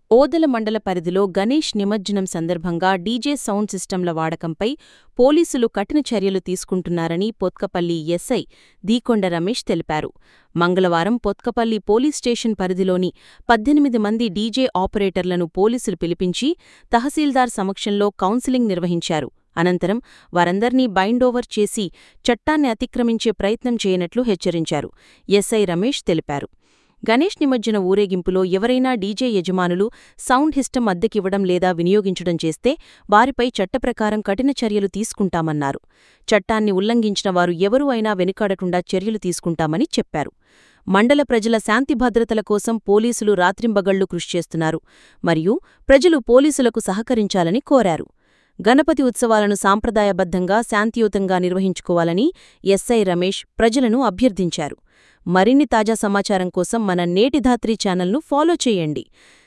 ఓదెల మండల పరిధిలో గణేష్ నిమజ్జనం సందర్భంగా డీజే సౌండ్ సిస్టంల వాడకంపై పోలీసులు కఠిన చర్యలు తీసుకుంటున్నారని పొత్కపల్లి ఎస్ఐ దీకొండ రమేష్ తెలిపారు మంగళవారం పొత్కపల్లి పోలీస్ స్టేషన్ పరిధిలోని పద్దెనిమిది మంది డీజే ఆపరేటర్లను పోలీసులు పిలిపించి తహసీల్దార్ సమక్షంలో కౌన్సిలింగ్ నిర్వహించారు అనంతరం వారందర్నీ బైండోవర్ చేసి చట్టాన్ని అతిక్రమించే ప్రయత్నం చేయనట్లు హెచ్చరించారు ఎస్ఐ రమేష్ తెలిపారు గణేష్ నిమజ్జన ఊరేగింపులో ఎవరైనా డీజే యజమానులు సౌండ్ సిస్టమ్ అద్దెకివ్వడం లేదా వినియోగించడం చేస్తే వారిపై చట్టప్రకారం కఠిన చర్యలు తీసుకుంటామన్నారు చట్టాన్ని ఉల్లంఘించిన వారు ఎవరూ అయినా వెనుకాడకుండా చర్యలు తీసుకుంటామని చెప్పారు మండల ప్రజల శాంతి భద్రతల కోసం పోలీసులు రాత్రింబగళ్లు కృషి చేస్తున్నారు మరియు ప్రజలు పోలీసులకు సహకరించాలని కోరారు గణపతి ఉత్సవాలను సాంప్రదాయబద్ధంగా శాంతియుతంగా నిర్వహించుకోవాలని ఎస్ఐ రమేష్ ప్రజలను అభ్యర్థించారు మరిన్ని తాజా సమాచారం కోసం మన నేటిధాత్రి ఛానల్ను ఫాలో చేయండి